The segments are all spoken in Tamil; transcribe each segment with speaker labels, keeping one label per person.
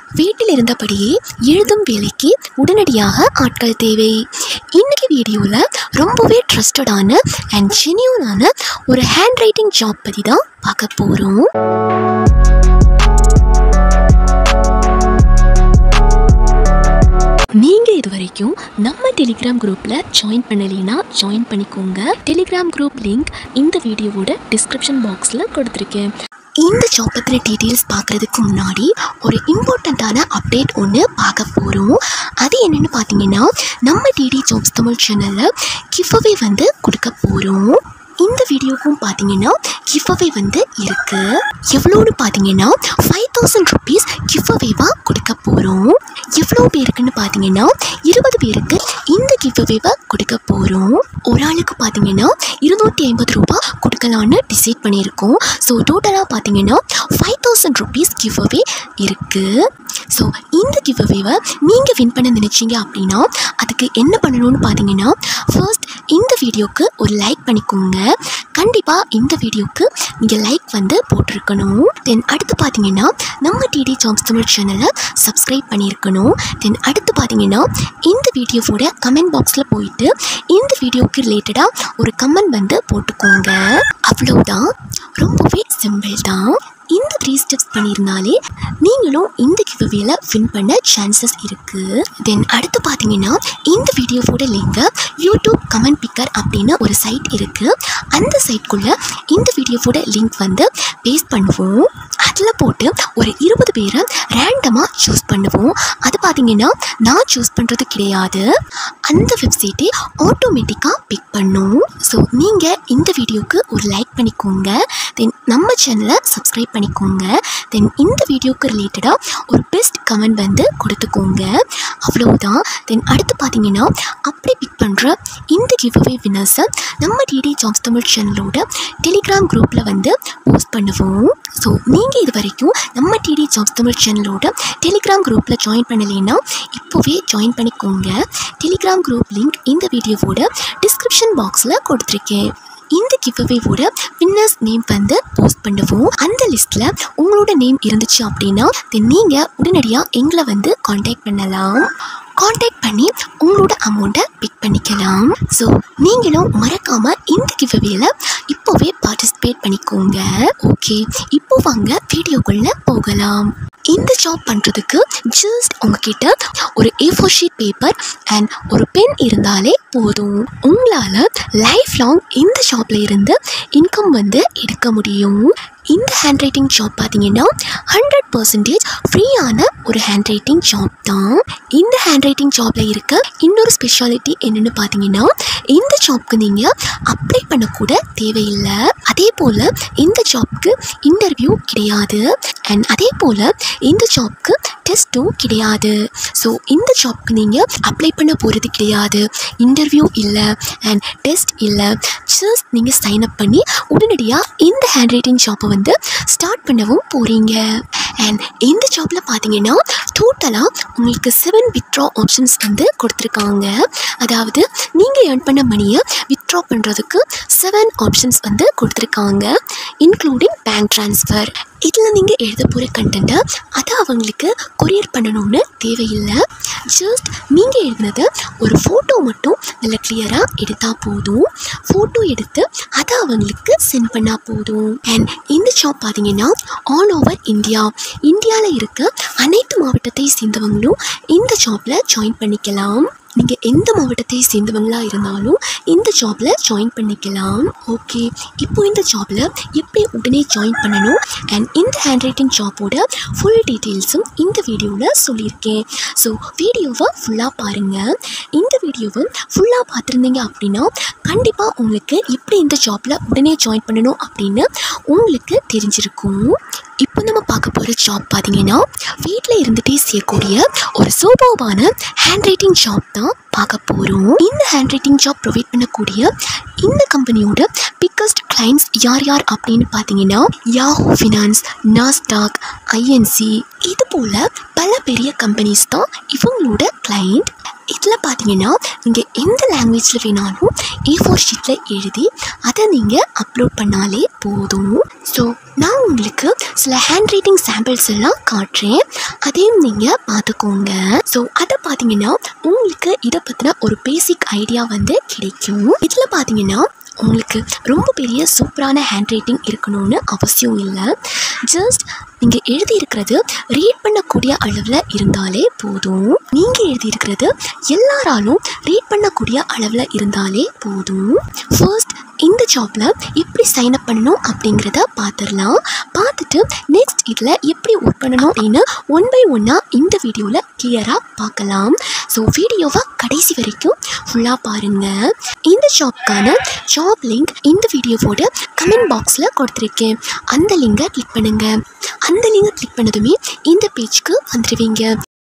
Speaker 1: வீட்டில் இருந்தபடியே எழுதும் வேலைக்கு உடனடியாக ஆட்கள் தேவை இன்னைக்கு வீடியோவில் ரொம்பவே ட்ரஸ்டடான அண்ட் ஜெனியூனான ஒரு ஹேண்ட் ரைட்டிங் ஜாப் பற்றி தான் பார்க்க போகிறோம் நீங்கள் இது வரைக்கும் நம்ம டெலிகிராம் குரூப்பில் ஜாயின் பண்ணலைன்னா ஜாயின் பண்ணிக்கோங்க டெலிகிராம் குரூப் லிங்க் இந்த வீடியோவோட டிஸ்கிரிப்ஷன் பாக்ஸில் கொடுத்துருக்கேன் இந்த ஜாப் பற்றின டீட்டெயில்ஸ் பார்க்குறதுக்கு முன்னாடி ஒரு இம்பார்ட்டண்ட்டான அப்டேட் ஒன்று பார்க்க போகிறோம் அது என்னென்னு பார்த்தீங்கன்னா நம்ம டிடி ஜாப்ஸ் தமிழ் சேனலில் கிஃப்அவே வந்து கொடுக்க போகிறோம் இந்த வீடியோக்கும் பார்த்தீங்கன்னா கிஃப்அவே வந்து இருக்கு எவ்வளோன்னு பார்த்தீங்கன்னா ஃபைவ் தௌசண்ட் ருபீஸ் கிஃப்அவேவாக கொடுக்க போகிறோம் எவ்வளோ பேருக்குன்னு பார்த்தீங்கன்னா இருபது பேருக்கு இந்த கிஃப்அவேவை கொடுக்க போகிறோம் ஒரு ஆளுக்கு பார்த்தீங்கன்னா இருநூற்றி ஐம்பது ரூபாய் கொடுக்கலான்னு டிசைட் பண்ணியிருக்கோம் ஸோ டோட்டலாக பார்த்தீங்கன்னா ஃபைவ் தௌசண்ட் ருபீஸ் கிஃப்அவே இருக்குது ஸோ இந்த கிவ்அவேவை நீங்கள் வின் பண்ண நினச்சிங்க அப்படின்னா அதுக்கு என்ன பண்ணணும்னு பார்த்தீங்கன்னா ஃபர்ஸ்ட் இந்த வீடியோக்கு ஒரு லைக் பண்ணிக்கோங்க கண்டிப்பாக இந்த வீடியோக்கு நீங்கள் லைக் வந்து போட்டிருக்கணும் தென் அடுத்து பார்த்தீங்கன்னா நம்ம டிடி ஜாப்ஸ் தமிழ் சேனலை சப்ஸ்கிரைப் பண்ணியிருக்கணும் தென் அடுத்து பார்த்தீங்கன்னா இந்த வீடியோவோட கமெண்ட் பாக்ஸில் போயிட்டு இந்த வீடியோக்கு ரிலேட்டடாக ஒரு கமெண்ட் வந்து போட்டுக்கோங்க அவ்வளோதான் ரொம்பவே சிம்பிள் தான் இந்த த்ரீ ஸ்டெப்ஸ் பண்ணியிருந்தாலே நீங்களும் இந்த கிவ்அவேல வின் பண்ண சான்சஸ் இருக்குது தென் அடுத்து பார்த்தீங்கன்னா இந்த வீடியோவோட லிங்கை யூடியூப் கமெண்ட் பிக்கர் அப்படின்னு ஒரு சைட் இருக்குது அந்த சைட்குள்ளே இந்த வீடியோவோட லிங்க் வந்து பேஸ்ட் பண்ணுவோம் அதில் போட்டு ஒரு இருபது பேரை ரேண்டமாக சூஸ் பண்ணுவோம் அது பார்த்தீங்கன்னா நான் சூஸ் பண்ணுறது கிடையாது அந்த வெப்சைட்டே ஆட்டோமேட்டிக்காக பிக் பண்ணும் ஸோ நீங்கள் இந்த வீடியோக்கு ஒரு லைக் பண்ணிக்கோங்க தென் நம்ம சேனலை சப்ஸ்கிரைப் பண்ணிக்கோங்க தென் இந்த வீடியோக்கு ரிலேட்டடாக ஒரு பெஸ்ட் கமெண்ட் வந்து கொடுத்துக்கோங்க அவ்வளோதான் தென் அடுத்து பார்த்தீங்கன்னா அப்படி பிக் பண்ணுற இந்த கிவ்அவே வின்னர்ஸை நம்ம டிடி ஜாப்ஸ் தமிழ் சேனலோட டெலிகிராம் குரூப்பில் வந்து போஸ்ட் பண்ணுவோம் ஸோ நீங்கள் இது வரைக்கும் நம்ம டிடி ஜாப்ஸ் தமிழ் சேனலோட டெலிகிராம் குரூப்பில் ஜாயின் பண்ணலைன்னா இப்போவே ஜாயின் பண்ணிக்கோங்க டெலிகிராம் குரூப் லிங்க் இந்த வீடியோவோட டிஸ்கிரிப்ஷன் பாக்ஸில் கொடுத்துருக்கேன் இந்த கிவ்அவேவோட வின்னர்ஸ் நேம் வந்து போஸ்ட் பண்ணுவோம் அந்த லிஸ்ட்டில் உங்களோட நேம் இருந்துச்சு அப்படின்னா தென் நீங்கள் உடனடியாக எங்களை வந்து காண்டாக்ட் பண்ணலாம் காண்டாக்ட் பண்ணி உங்களோட அமௌண்ட்டை பிக் பண்ணிக்கலாம் ஸோ நீங்களும் மறக்காமல் இந்த கிவ்அவேல இப்போவே பார்ட்டிசிபேட் பண்ணிக்கோங்க ஓகே இப்போ வாங்க வீடியோக்குள்ளே போகலாம் இந்த ஜாப் பண்ணுறதுக்கு ஜஸ்ட் உங்ககிட்ட ஒரு A four sheet paper and ஒரு பென் இருந்தாலே போதும் உங்களால் லைஃப் லாங் இந்த ஜாப்ல இருந்து இன்கம் வந்து எடுக்க முடியும் இந்த ஹேண்ட் ரைட்டிங் ஜாப் பார்த்தீங்கன்னா ஹண்ட்ரட் பர்சன்டேஜ் ஃப்ரீயான ஒரு ஹேண்ட் ரைட்டிங் ஜாப் தான் இந்த ஹேண்ட் ரைட்டிங் ஜாப்பில் இருக்க இன்னொரு ஸ்பெஷாலிட்டி என்னென்னு பார்த்தீங்கன்னா இந்த ஜாப்க்கு நீங்கள் அப்ளை பண்ணக்கூட தேவையில்லை அதே போல் இந்த ஜாப்க்கு இன்டர்வியூ கிடையாது அண்ட் அதே போல் இந்த ஜாப்க்கு டெஸ்ட்டும் கிடையாது ஸோ இந்த ஜாப்க்கு நீங்கள் அப்ளை பண்ண போகிறது கிடையாது இன்டர்வியூ இல்லை அண்ட் டெஸ்ட் இல்லை ஜஸ்ட் நீங்கள் சைன் அப் பண்ணி உடனடியாக இந்த ஹேண்ட் ரைட்டிங் ஜாப்பை வந்து ஸ்டார்ட் பண்ணவும் போகிறீங்க அண்ட் இந்த ஜாப்பில் பார்த்தீங்கன்னா டோட்டலாக உங்களுக்கு செவன் வித்ட்ரா ஆப்ஷன்ஸ் வந்து கொடுத்துருக்காங்க அதாவது நீங்கள் ஏர்ன் பண்ண மணியை வித்ட்ரா பண்ணுறதுக்கு செவன் ஆப்ஷன்ஸ் வந்து கொடுத்துருக்காங்க இன்க்ளூடிங் பேங்க் ட்ரான்ஸ்ஃபர் இதில் நீங்கள் எழுத போகிற கண்டென்ட்டை அதை அவங்களுக்கு கொரியர் பண்ணணும்னு தேவையில்லை ஜஸ்ட் நீங்கள் எழுதினதை ஒரு ஃபோட்டோ மட்டும் நல்லா கிளியராக எடுத்தால் போதும் ஃபோட்டோ எடுத்து அதை அவங்களுக்கு சென்ட் பண்ணால் போதும் அண்ட் இந்த ஜாப் பார்த்தீங்கன்னா ஆல் ஓவர் இந்தியா இந்தியாவில் இருக்க அனைத்து மாவட்டத்தை சேர்ந்தவங்களும் இந்த ஜாப்பில் ஜாயின் பண்ணிக்கலாம் நீங்கள் எந்த மாவட்டத்தை சேர்ந்தவங்களா இருந்தாலும் இந்த ஜாப்பில் ஜாயின் பண்ணிக்கலாம் ஓகே இப்போ இந்த ஜாப்பில் எப்படி உடனே ஜாயின் பண்ணணும் அண்ட் இந்த ஹேண்ட் ரைட்டிங் ஜாப்போட ஃபுல் டீட்டெயில்ஸும் இந்த வீடியோவில் சொல்லியிருக்கேன் ஸோ வீடியோவை ஃபுல்லாக பாருங்கள் இந்த வீடியோவை ஃபுல்லாக பார்த்துருந்தீங்க அப்படின்னா கண்டிப்பாக உங்களுக்கு எப்படி இந்த ஜாப்பில் உடனே ஜாயின் பண்ணணும் அப்படின்னு உங்களுக்கு தெரிஞ்சிருக்கும் இப்போ நம்ம பார்க்க போகிற ஜாப் பார்த்தீங்கன்னா வீட்டில் இருந்துகிட்டே செய்யக்கூடிய ஒரு சூப்பர்வான ஹேண்ட் ரைட்டிங் ஜாப் தான் பார்க்க போகிறோம் இந்த ஹேண்ட் ரைட்டிங் ஜாப் ப்ரொவைட் பண்ணக்கூடிய இந்த கம்பெனியோட பிக்கஸ்ட் கிளைண்ட்ஸ் யார் யார் அப்படின்னு பார்த்தீங்கன்னா யாஹூ ஃபினான்ஸ் நாஸ்டாக் ஐஎன்சி இது போல் பல பெரிய கம்பெனிஸ் தான் இவங்களோட கிளைண்ட் இதில் பார்த்தீங்கன்னா நீங்கள் எந்த லாங்குவேஜில் வேணாலும் ஏ ஃபோர் ஷீட்டில் எழுதி அதை நீங்கள் அப்லோட் பண்ணாலே போதும் ஸோ நான் உங்களுக்கு சில ஹேண்ட் ரைட்டிங் சாம்பிள்ஸ் எல்லாம் காட்டுறேன் அதையும் நீங்கள் பார்த்துக்கோங்க ஸோ அதை பார்த்தீங்கன்னா உங்களுக்கு இதை பற்றின ஒரு பேசிக் ஐடியா வந்து கிடைக்கும் இதில் பார்த்தீங்கன்னா உங்களுக்கு ரொம்ப பெரிய சூப்பரான ஹேண்ட் ரைட்டிங் இருக்கணும்னு அவசியம் இல்லை ஜஸ்ட் நீங்கள் எழுதியிருக்கிறது ரீட் பண்ணக்கூடிய அளவில் இருந்தாலே போதும் நீங்கள் எழுதியிருக்கிறது எல்லாராலும் ரீட் பண்ணக்கூடிய அளவில் இருந்தாலே போதும் ஃபர்ஸ்ட் இந்த ஜாப்பில் எப்படி சைன் அப் பண்ணணும் அப்படிங்கிறத பார்த்துடலாம் பார்த்துட்டு நெக்ஸ்ட் இதில் எப்படி ஒர்க் பண்ணணும் அப்படின்னு ஒன் பை ஒன்னாக இந்த வீடியோவில் கிளியராக பார்க்கலாம் ஸோ வீடியோவை கடைசி வரைக்கும் ஃபுல்லாக பாருங்கள் இந்த ஜாப்க்கான ஜாப் லிங்க் இந்த வீடியோவோட கமெண்ட் பாக்ஸில் கொடுத்துருக்கேன் அந்த லிங்கை கிளிக் பண்ணுங்கள் அந்த லிங்கை கிளிக் பண்ணதுமே இந்த பேஜ்க்கு வந்துடுவீங்க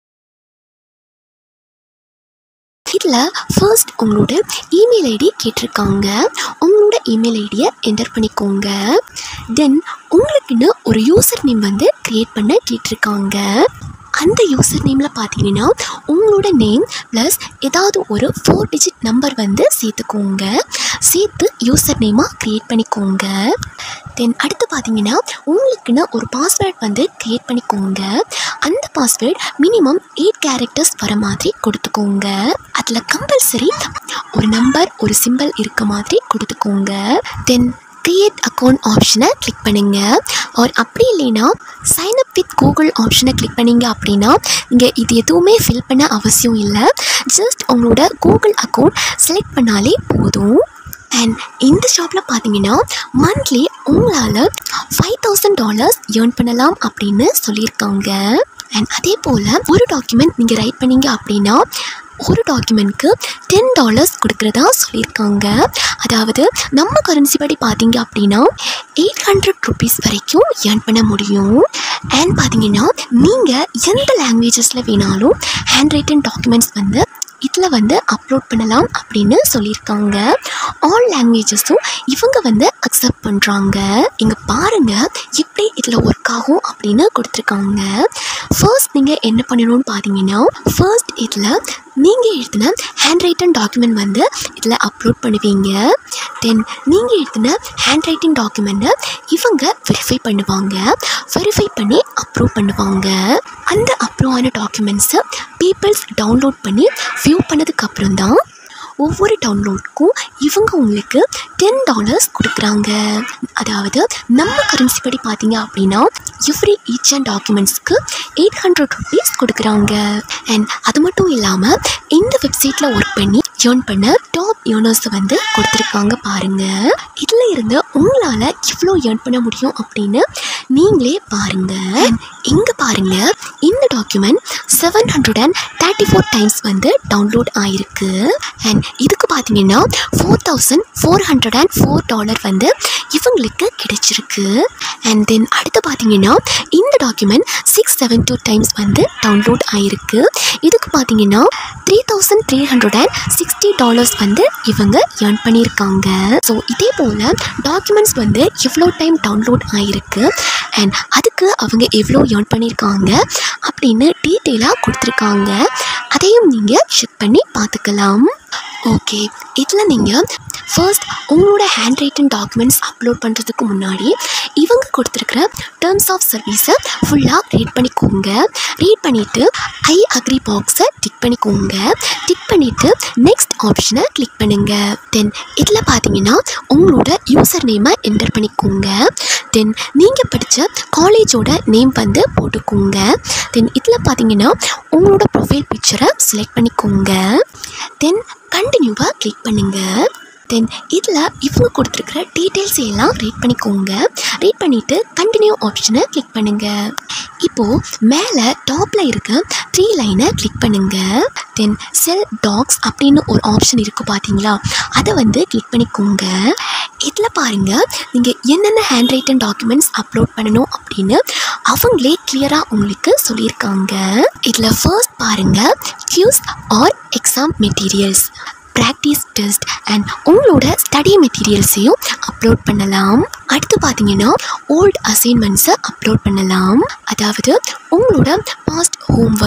Speaker 1: இதில் ஃபர்ஸ்ட் உங்களோட இமெயில் ஐடி கேட்டிருக்காங்க உங்களோட இமெயில் ஐடியை என்டர் பண்ணிக்கோங்க தென் உங்களுக்குன்னு ஒரு யூசர் நேம் வந்து க்ரியேட் பண்ண கேட்டிருக்காங்க அந்த யூசர் நேமில் பார்த்தீங்கன்னா உங்களோட நேம் ப்ளஸ் ஏதாவது ஒரு ஃபோர் டிஜிட் நம்பர் வந்து சேர்த்துக்கோங்க சேர்த்து யூசர் நேமாக க்ரியேட் பண்ணிக்கோங்க தென் அடுத்து பார்த்தீங்கன்னா உங்களுக்குன்னு ஒரு பாஸ்வேர்ட் வந்து க்ரியேட் பண்ணிக்கோங்க அந்த பாஸ்வேர்ட் மினிமம் எயிட் கேரக்டர்ஸ் வர மாதிரி கொடுத்துக்கோங்க அதில் கம்பல்சரி ஒரு நம்பர் ஒரு சிம்பிள் இருக்க மாதிரி கொடுத்துக்கோங்க தென் கிரியேட் அக்கௌண்ட் ஆப்ஷனை கிளிக் பண்ணுங்க ஆர் அப்படி இல்லைன்னா சைன் அப் வித் கூகுள் ஆப்ஷனை கிளிக் பண்ணீங்க அப்படின்னா நீங்கள் இது எதுவுமே ஃபில் பண்ண அவசியம் இல்லை ஜஸ்ட் உங்களோட கூகுள் அக்கௌண்ட் செலக்ட் பண்ணாலே போதும் அண்ட் இந்த ஷாப்பில் பார்த்தீங்கன்னா மந்த்லி உங்களால் ஃபைவ் தௌசண்ட் டாலர்ஸ் ஏர்ன் பண்ணலாம் அப்படின்னு சொல்லியிருக்காங்க அண்ட் அதே போல் ஒரு டாக்குமெண்ட் நீங்கள் ரைட் பண்ணீங்க அப்படின்னா ஒரு டாக்குமெண்ட்க்கு டென் டாலர்ஸ் கொடுக்குறதா சொல்லியிருக்காங்க அதாவது நம்ம கரன்சி படி பார்த்தீங்க அப்படின்னா எயிட் ஹண்ட்ரட் ருபீஸ் வரைக்கும் ஏர்ன் பண்ண முடியும் அண்ட் பார்த்தீங்கன்னா நீங்கள் எந்த லாங்குவேஜஸில் வேணாலும் ஹேண்ட் ரைட்டன் டாக்குமெண்ட்ஸ் வந்து இதில் வந்து அப்லோட் பண்ணலாம் அப்படின்னு சொல்லியிருக்காங்க ஆல் லாங்குவேஜஸும் இவங்க வந்து அக்செப்ட் பண்ணுறாங்க இங்கே பாருங்கள் எப்படி இதில் ஒர்க் ஆகும் அப்படின்னு கொடுத்துருக்காங்க ஃபர்ஸ்ட் நீங்கள் என்ன பண்ணணும்னு பார்த்தீங்கன்னா ஃபர்ஸ்ட் இதில் நீங்கள் எழுதின ஹேண்ட் ரைட்டன் டாக்குமெண்ட் வந்து இதில் அப்லோட் பண்ணுவீங்க தென் நீங்கள் எழுதின ஹேண்ட் ரைட்டிங் டாக்குமெண்ட்டை இவங்க வெரிஃபை பண்ணுவாங்க வெரிஃபை பண்ணி அப்ரூவ் பண்ணுவாங்க அந்த அப்ரூவ் ஆன டாக்குமெண்ட்ஸை பீப்புள்ஸ் டவுன்லோட் பண்ணி வியூ பண்ணதுக்கப்புறம் தான் ஒவ்வொரு டவுன்லோட்க்கும் இவங்க உங்களுக்கு டென் டாலர்ஸ் கொடுக்குறாங்க அதாவது நம்ம கரன்சி படி பார்த்தீங்க அப்படின்னா எவ்ரி ஈச் அண்ட் டாக்குமெண்ட்ஸ்க்கு எயிட் ஹண்ட்ரட் ருபீஸ் கொடுக்குறாங்க அண்ட் அது மட்டும் இல்லாமல் இந்த வெப்சைட்டில் ஒர்க் பண்ணி ஏர்ன் பண்ண டாப் ஏர்னர்ஸ் வந்து கொடுத்துருக்காங்க பாருங்கள் இதில் இருந்து உங்களால் எவ்வளோ ஏர்ன் பண்ண முடியும் அப்படின்னு நீங்களே பாருங்கள் இங்கே பாருங்கள் இந்த document seven hundred and thirty four times வந்து டவுன்லோட் ஆயிருக்கு அண்ட் இதுக்கு பார்த்தீங்கன்னா four thousand four hundred and four dollar வந்து இவங்களுக்கு கிடைச்சிருக்கு அண்ட் தென் அடுத்து பார்த்தீங்கன்னா இந்த document six seven two times வந்து டவுன்லோட் ஆயிருக்கு இதுக்கு பார்த்தீங்கன்னா three thousand three hundred and sixty dollars வந்து இவங்க ஏர்ன் பண்ணியிருக்காங்க ஸோ இதே போல் டாக்குமெண்ட்ஸ் வந்து எவ்வளோ டைம் டவுன்லோட் ஆயிருக்கு அண்ட் அதுக்கு அவங்க எவ்வளோ ஏர்ன் பண்ணியிருக்காங்க அப்படின்னு டீட்டெயிலாக கொடுத்துருக்காங்க அதையும் நீங்கள் செக் பண்ணி பார்த்துக்கலாம் ஓகே இதில் நீங்கள் ஃபர்ஸ்ட் உங்களோட ஹேண்ட் ரைட்டன் டாக்குமெண்ட்ஸ் அப்லோட் பண்ணுறதுக்கு முன்னாடி இவங்க கொடுத்துருக்குற டேர்ம்ஸ் ஆஃப் சர்வீஸை ஃபுல்லாக ரீட் பண்ணிக்கோங்க ரீட் பண்ணிவிட்டு ஐ அக்ரி பாக்ஸை டிக் பண்ணிக்கோங்க டிக் பண்ணிவிட்டு நெக்ஸ்ட் ஆப்ஷனை கிளிக் பண்ணுங்கள் தென் இதில் பார்த்தீங்கன்னா உங்களோட யூசர் நேமை என்டர் பண்ணிக்கோங்க தென் நீங்கள் படித்த காலேஜோட நேம் வந்து போட்டுக்கோங்க தென் இதில் பார்த்தீங்கன்னா உங்களோட ப்ரொஃபைல் பிக்சரை செலக்ட் பண்ணிக்கோங்க தென் கண்டினியூவாக கிளிக் பண்ணுங்கள் தென் இதில் இவங்க கொடுத்துருக்குற டீட்டெயில்ஸ் எல்லாம் ரீட் பண்ணிக்கோங்க ரீட் பண்ணிவிட்டு கண்டினியூ ஆப்ஷனை கிளிக் பண்ணுங்கள் இப்போது மேலே டாப்பில் இருக்க த்ரீ லைனை கிளிக் பண்ணுங்கள் தென் செல் டாக்ஸ் அப்படின்னு ஒரு ஆப்ஷன் இருக்குது பார்த்தீங்களா அதை வந்து கிளிக் பண்ணிக்கோங்க இதில் பாருங்கள் நீங்கள் என்னென்ன ஹேண்ட் ரைட்டன் டாக்குமெண்ட்ஸ் அப்லோட் பண்ணணும் அப்படின்னு அவங்களே கிளியராக உங்களுக்கு சொல்லியிருக்காங்க இதில் ஃபர்ஸ்ட் பாருங்கள் quiz or exam materials practice test and உங்களோட ஸ்டடி மெட்டீரியல்ஸையும் அப்லோட் பண்ணலாம் அடுத்து பார்த்தீங்கன்னா ஓல்ட் அசைன்மெண்ட்ஸை அப்லோட் பண்ணலாம் அதாவது உங்களோட past homework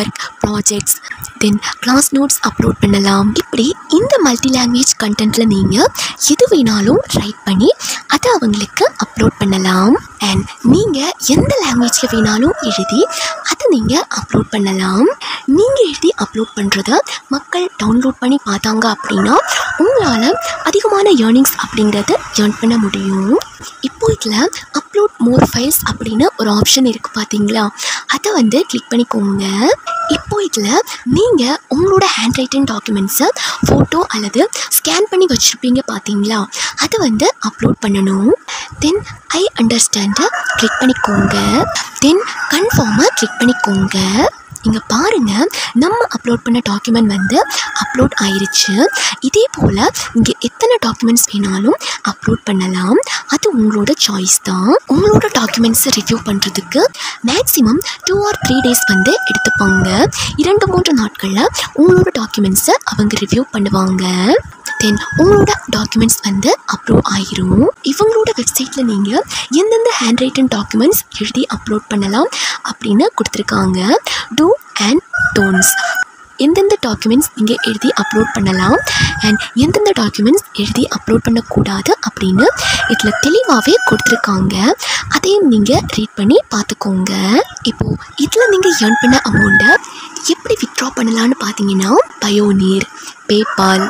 Speaker 1: projects then class notes upload பண்ணலாம் இப்படி இந்த மல்டி லாங்குவேஜ் கண்டென்ட்டில் நீங்கள் எது வேணாலும் ரைட் பண்ணி அதை அவங்களுக்கு அப்லோட் பண்ணலாம் அண்ட் நீங்கள் எந்த லாங்குவேஜில் வேணாலும் எழுதி அதை நீங்கள் அப்லோட் பண்ணலாம் நீங்கள் எழுதி அப்லோட் பண்ணுறத மக்கள் டவுன்லோட் பண்ணி பார்த்தாங்க அப்படின்னா உங்களால் அதிகமான ஏர்னிங்ஸ் அப்படிங்கிறத ஏர்ன் பண்ண முடியும் இப்போ இதில் அப்லோட் மோர் ஃபைல்ஸ் அப்படின்னு ஒரு ஆப்ஷன் இருக்குது பார்த்தீங்களா அதை வந்து கிளிக் பண்ணிக்கோங்க இப்போ இதில் நீங்கள் உங்களோட ஹேண்ட் ரைட்டன் டாக்குமெண்ட்ஸை ஃபோட்டோ அல்லது ஸ்கேன் பண்ணி வச்சுருப்பீங்க பார்த்தீங்களா அதை வந்து அப்லோட் பண்ணணும் தென் ஐ அண்டர்ஸ்டாண்டை கிளிக் பண்ணிக்கோங்க தென் கன்ஃபார்மை கிளிக் பண்ணிக்கோங்க இங்கே பாருங்கள் நம்ம அப்லோட் பண்ண டாக்குமெண்ட் வந்து அப்லோட் ஆயிருச்சு இதே போல் இங்கே எத்தனை டாக்குமெண்ட்ஸ் வேணாலும் அப்லோட் பண்ணலாம் அது உங்களோட சாய்ஸ் தான் உங்களோட டாக்குமெண்ட்ஸை ரிவ்யூ பண்ணுறதுக்கு maximum two or three days வந்து எடுத்துப்பாங்க இரண்டு மூன்று நாட்களில் உங்களோட டாக்குமெண்ட்ஸை அவங்க ரிவ்யூ பண்ணுவாங்க தென் உங்களோட டாக்குமெண்ட்ஸ் வந்து அப்ரூவ் ஆயிரும் இவங்களோட வெப்சைட்டில் நீங்கள் எந்தெந்த ஹேண்ட் ரைட்டன் டாக்குமெண்ட்ஸ் எழுதி அப்லோட் பண்ணலாம் அப்படின்னு கொடுத்துருக்காங்க டூ அண்ட் டோன்ஸ் எந்தெந்த டாக்குமெண்ட்ஸ் நீங்கள் எழுதி அப்லோட் பண்ணலாம் அண்ட் எந்தெந்த டாக்குமெண்ட்ஸ் எழுதி அப்லோட் பண்ணக்கூடாது அப்படின்னு இதில் தெளிவாகவே கொடுத்துருக்காங்க அதையும் நீங்கள் ரீட் பண்ணி பார்த்துக்கோங்க இப்போது இதில் நீங்கள் ஏர்ன் பண்ண அமௌண்ட்டை எப்படி வித்ட்ரா பண்ணலான்னு பார்த்தீங்கன்னா Payoneer PayPal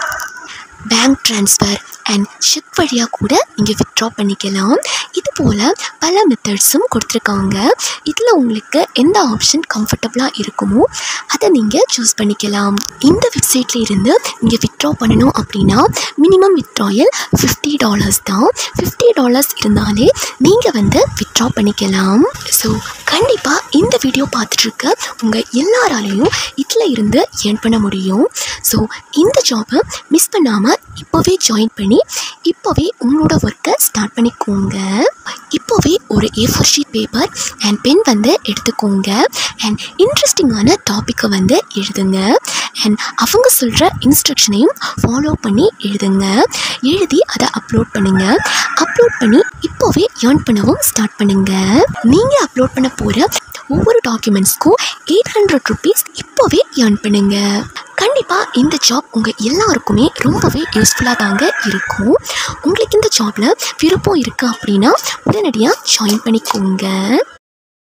Speaker 1: bank transfer and cheque வழியாக கூட நீங்கள் வித்ட்ரா பண்ணிக்கலாம் இது போல் பல மெத்தட்ஸும் கொடுத்துருக்காங்க இதில் உங்களுக்கு எந்த ஆப்ஷன் கம்ஃபர்டபுளாக இருக்குமோ அதை நீங்கள் சூஸ் பண்ணிக்கலாம் இந்த வெப்சைட்டில் இருந்து நீங்கள் வித்ட்ரா பண்ணணும் அப்படின்னா மினிமம் வித்ட்ராயல் ஃபிஃப்டி டாலர்ஸ் தான் ஃபிஃப்டி டாலர்ஸ் இருந்தாலே நீங்கள் வந்து வித்ட்ரா பண்ணிக்கலாம் ஸோ கண்டிப்பாக இந்த வீடியோ பார்த்துட்ருக்க உங்கள் எல்லாராலையும் இதில் இருந்து ஏர்ன் பண்ண முடியும் ஸோ இந்த ஜாபை மிஸ் பண்ணாமல் இப்போவே ஜாயின் பண்ணி இப்போவே உங்களோட ஒர்க்கை ஸ்டார்ட் பண்ணிக்கோங்க இப்போவே ஒரு A four sheet paper and pen வந்து எடுத்துக்கோங்க அண்ட் இன்ட்ரெஸ்டிங்கான டாப்பிக்கை வந்து எழுதுங்க அண்ட் அவங்க சொல்கிற இன்ஸ்ட்ரக்ஷனையும் ஃபாலோ பண்ணி எழுதுங்க எழுதி அதை அப்லோட் பண்ணுங்க அப்லோட் பண்ணி இப்போவே ஏர்ன் பண்ணவும் ஸ்டார்ட் பண்ணுங்க நீங்கள் அப்லோட் பண்ண போகிற ஒவ்வொரு டாக்குமெண்ட்ஸ்க்கும் எயிட் ஹண்ட்ரட் ருபீஸ் இப்போவே ஏர்ன் பண்ணுங்க கண்டிப்பாக இந்த ஜாப் உங்கள் எல்லாருக்குமே ரொம்பவே யூஸ்ஃபுல்லாக தாங்க இருக்கும் உங்களுக்கு இந்த ஜாபில் விருப்பம் இருக்குது அப்படின்னா உடனடியாக ஜாயின் பண்ணிக்கோங்க